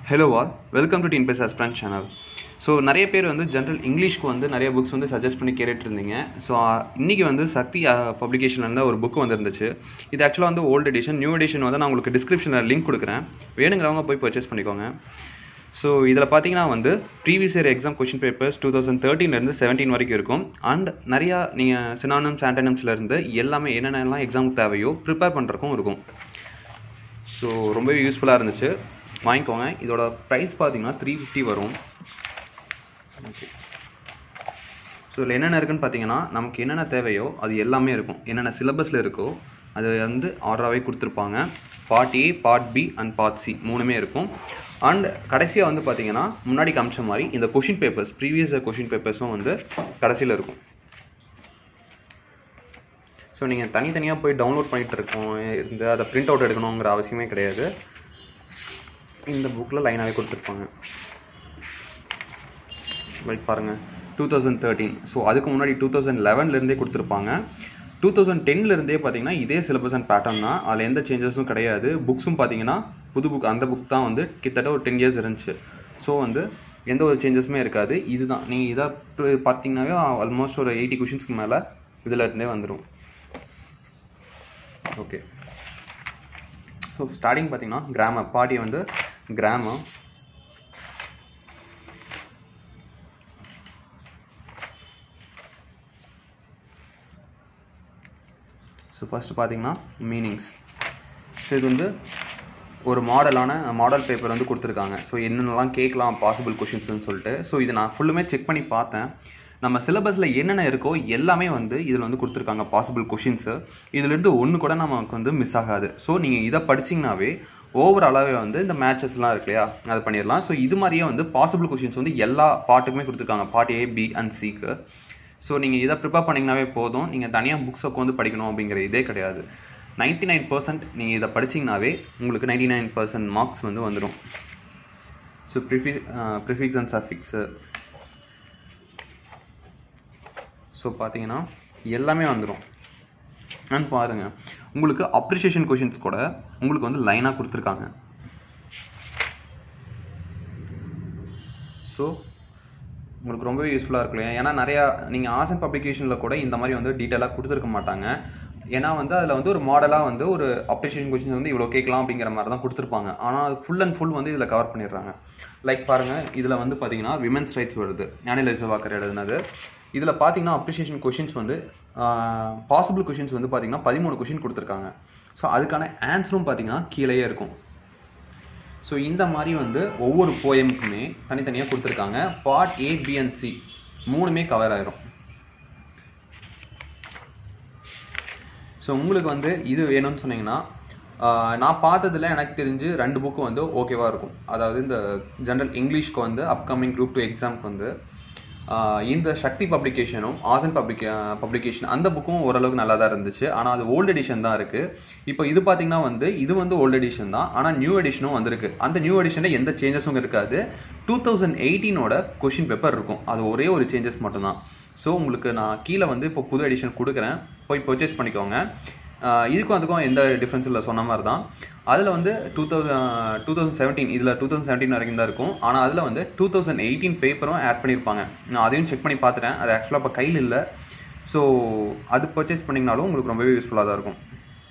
hello all welcome to teen base aspirant channel so நிறைய பேர் வந்து ஜென்ரல் இங்கிலீஷ்க்கு வந்து நிறைய புக்ஸ் வந்து சஜஸ்ட் பண்ணி கேட்டுட்டு இருந்தீங்க ஸோ இன்றைக்கி வந்து சக்தி பப்ளிகேஷன்ல இருந்து ஒரு புக் வந்துருந்துச்சு இது ஆக்சுவலாக வந்து ஓல்டு எடிஷன் நியூ எடிஷன் வந்து நான் உங்களுக்கு டிஸ்கிரிப்ஷனில் லிங்க் கொடுக்குறேன் வேணுங்கிறவங்க போய் பர்ச்சேஸ் பண்ணிக்கோங்க ஸோ இதில் பார்த்தீங்கன்னா வந்து previous year exam question papers two thousand தேர்ட்டின்லேருந்து செவன்டீன் வரைக்கும் இருக்கும் அண்ட் நிறையா நீங்கள் சினானம்ஸ் ஆண்டனம்ஸ்லேருந்து எல்லாமே என்னென்னலாம் எக்ஸாமுக்கு தேவையோ ப்ரிப்பேர் பண்ணுறக்கும் இருக்கும் ஸோ ரொம்பவே யூஸ்ஃபுல்லாக இருந்துச்சு வாங்கிக்கோங்க இதோட ப்ரைஸ் பார்த்தீங்கன்னா த்ரீ ஃபிஃப்டி வரும் ஓகே ஸோ இதில் என்னென்ன இருக்குன்னு பார்த்தீங்கன்னா நமக்கு என்னென்ன தேவையோ அது எல்லாமே இருக்கும் என்னென்ன சிலபஸில் இருக்கோ அது வந்து ஆர்டராகவே கொடுத்துருப்பாங்க part A part B and part C மூணுமே இருக்கும் அண்ட் கடைசியாக வந்து பார்த்தீங்கன்னா முன்னாடி காமிச்ச மாதிரி இந்த கொஷின் பேப்பர்ஸ் ப்ரீவியஸ் கொஷின் பேப்பர்ஸும் வந்து கடைசியில் இருக்கும் ஸோ நீங்கள் தனித்தனியாக போய் டவுன்லோட் பண்ணிகிட்டு இருக்கோம் இருந்து அதை பிரிண்ட் அவுட் எடுக்கணுங்கிற அவசியமே கிடையாது இந்த புக்கில் லைனாகவே கொடுத்துருப்பாங்க லைக் பாருங்கள் டூ தௌசண்ட் தேர்ட்டீன் ஸோ அதுக்கு முன்னாடி டூ தௌசண்ட் லெவன்லேருந்தே கொடுத்துருப்பாங்க டூ தௌசண்ட் டென்லேருந்தே பார்த்தீங்கன்னா இதே சிலபஸ் அண்ட் பேட்டர்ன் தான் அதில் எந்த சேஞ்சஸும் கிடையாது புக்ஸும் பார்த்தீங்கன்னா புது புக் அந்த புக் தான் வந்து கிட்டத்தட்ட ஒரு டென் இயர்ஸ் இருந்துச்சு ஸோ வந்து எந்த ஒரு சேஞ்சஸுமே இருக்காது இதுதான் நீங்கள் இதை பார்த்தீங்கன்னாவே ஆல்மோஸ்ட் ஒரு எயிட்டி கொஷின்ஸ்க்கு மேலே இதில் இருந்தே வந்துடும் ஓகே ஸோ ஸ்டார்டிங் பார்த்தீங்கன்னா கிராமர் பாட்டி வந்து கிராமம் ஸோ ஃபஸ்ட்டு பார்த்தீங்கன்னா மீனிங்ஸ் ஸோ இது வந்து ஒரு மாடலான மாடல் பேப்பர் வந்து கொடுத்துருக்காங்க ஸோ என்னென்னலாம் கேட்கலாம் பாசிபிள் கொஷின்ஸ்னு சொல்லிட்டு ஸோ இதை நான் ஃபுல்லுமே செக் பண்ணி பார்த்தேன் நம்ம சிலபஸில் என்னென்ன இருக்கோ எல்லாமே வந்து இதில் வந்து கொடுத்துருக்காங்க பாசிபிள் கொஷின்ஸு இதுலேருந்து ஒன்று கூட நமக்கு வந்து மிஸ் ஆகாது ஸோ நீங்கள் இதை படிச்சிங்கனாவே ஓவராலாகவே வந்து இந்த மேட்சஸ்லாம் இருக்கு இல்லையா அது பண்ணிடலாம் ஸோ இது மாதிரியே வந்து பாசிபிள் கொஷின்ஸ் வந்து எல்லா பாட்டுக்குமே கொடுத்துருக்காங்க பார்ட் ஏ பி அண்ட் சிக்கு ஸோ நீங்கள் இதை ப்ரிப்பேர் பண்ணிங்கனாவே போதும் நீங்கள் தனியாக புக்ஸை உட்காந்து படிக்கணும் அப்படிங்கிற இதே கிடையாது நைன்ட்டி நைன் பர்சன்ட் நீங்கள் இதை படிச்சிங்கனாவே உங்களுக்கு நைன்டி நைன் பர்சன்ட் மார்க்ஸ் வந்து வந்துடும் ஸோ ப்ரிஃபி ப்ரிஃபிக்ஸ் அண்ட் சஃபிக்ஸு ஸோ பார்த்தீங்கன்னா எல்லாமே வந்துடும் நான் பாருங்கள் உங்களுக்கு அப்ரிஷியேஷன் கொஷின்ஸ் கூட உங்களுக்கு வந்து லைனாக கொடுத்துருக்காங்க ஸோ உங்களுக்கு ரொம்பவே யூஸ்ஃபுல்லாக இருக்கும் ஏன்னா நிறையா நீங்கள் ஆசன் பப்ளிகேஷனில் கூட இந்த மாதிரி வந்து டீட்டெயிலாக கொடுத்துருக்க மாட்டாங்க ஏன்னா வந்து அதில் வந்து ஒரு மாடலாக வந்து ஒரு அப்ரிஷியேஷன் கொஷின்ஸ் வந்து இவ்வளோ கேட்கலாம் அப்படிங்கிற மாதிரி தான் கொடுத்துருப்பாங்க ஆனால் அது ஃபுல் அண்ட் ஃபுல் வந்து இதில் கவர் பண்ணிடுறாங்க லைக் பாருங்கள் இதில் வந்து பார்த்தீங்கன்னா விமென்ஸ் ரைட்ஸ் வருது ஞானில வாக்கர் எழுதுனது இதில் பார்த்தீங்கன்னா அப்ரிஷியேஷன் கொஷின்ஸ் வந்து பாசிபிள் கொஷின்ஸ் வந்து பார்த்தீங்கன்னா பதிமூணு கொஷின் கொடுத்துருக்காங்க ஸோ அதுக்கான ஆன்சரும் பார்த்தீங்கன்னா கீழேயே இருக்கும் ஸோ இந்த மாதிரி வந்து ஒவ்வொரு போயமுக்குமே தனித்தனியாக கொடுத்துருக்காங்க part A B and C மூணுமே கவர் ஆயிரும் ஸோ உங்களுக்கு வந்து இது வேணும்னு சொன்னீங்கன்னா நான் பார்த்ததுல எனக்கு தெரிஞ்சு ரெண்டு புக்கு வந்து ஓகேவாக இருக்கும் அதாவது இந்த ஜென்ரல் இங்கிலீஷ்க்கு வந்து அப்கமிங் குரூப் டூ எக்ஸாம்க்கு வந்து இந்த சக்தி பப்ளிகேஷனும் ஆசன் பப்ளிகே பப்ளிகேஷன் அந்த புக்கும் ஓரளவுக்கு நல்லா தான் இருந்துச்சு ஆனால் அது ஓல்டு எடிஷன் தான் இருக்குது இப்போ இது பார்த்தீங்கன்னா வந்து இது வந்து ஓல்டு எடிஷன் தான் ஆனால் நியூ எடிஷனும் வந்திருக்கு அந்த நியூ எடிஷனில் எந்த சேஞ்சஸும் இருக்காது டூ தௌசண்ட் எயிட்டீனோட கொஷின் பேப்பர் இருக்கும் அது ஒரே ஒரு சேஞ்சஸ் மட்டும்தான் ஸோ உங்களுக்கு நான் கீழே வந்து இப்போ புது எடிஷன் கொடுக்குறேன் போய் பர்ச்சேஸ் பண்ணிக்கோங்க இதுக்கும் அதுக்கும் எந்த டிஃப்ரென்ஸ் இல்லை சொன்ன மாதிரி தான் அதில் வந்து two thousand two thousand seventeen இதில் டூ தௌசண்ட் செவன்டீன் வரைக்கும் தான் இருக்கும் ஆனால் அதில் வந்து டூ தௌசண்ட் எயிட்டீன் பேப்பரும் ஆட் பண்ணியிருப்பாங்க நான் அதையும் செக் பண்ணி பார்த்துட்டேன் அது ஆக்சுவலாக இப்போ கையில் இல்லை ஸோ அது பர்ச்சேஸ் பண்ணிங்கனாலும் உங்களுக்கு ரொம்பவே யூஸ்ஃபுல்லாக தான் இருக்கும்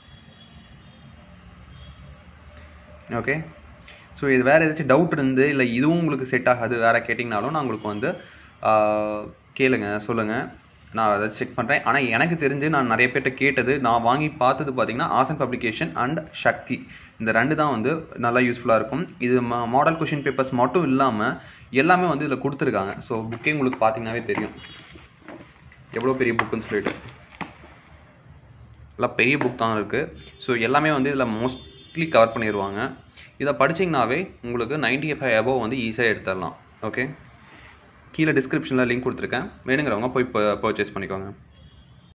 ஓகே ஸோ இது வேறு ஏதாச்சும் டவுட் இருந்து இல்லை இதுவும் உங்களுக்கு செட் ஆகாது வேறு கேட்டிங்கனாலும் நான் உங்களுக்கு வந்து கேளுங்க சொல்லுங்கள் நான் அதை செக் பண்ணுறேன் ஆனால் எனக்கு தெரிஞ்சு நான் நிறைய பேர்கிட்ட கேட்டது நான் வாங்கி பார்த்தது பார்த்தீங்கன்னா ஆசன் பப்ளிகேஷன் அண்ட் சக்தி இந்த ரெண்டு தான் வந்து நல்லா யூஸ்ஃபுல்லாக இருக்கும் இது மாடல் கொஷின் பேப்பர்ஸ் மட்டும் இல்லாமல் எல்லாமே வந்து இதில் கொடுத்துருக்காங்க ஸோ புக்கே உங்களுக்கு பார்த்தீங்கன்னாவே தெரியும் எவ்வளோ பெரிய புக்குன்னு சொல்லிட்டு எல்லாம் பெரிய புக் தான் இருக்குது ஸோ எல்லாமே வந்து இதில் மோஸ்ட்லி கவர் பண்ணிடுவாங்க இதை படிச்சிங்கனாவே உங்களுக்கு நைன்டி ஃபைவ் அபோவ் வந்து ஈஸியாக எடுத்துடலாம் ஓகே கீழே டிஸ்கிரிப்ஷனில் லிங்க் கொடுத்துருக்கேன் வேணுங்கிறவங்க போய் பர்ச்சேஸ் பண்ணிக்கோங்க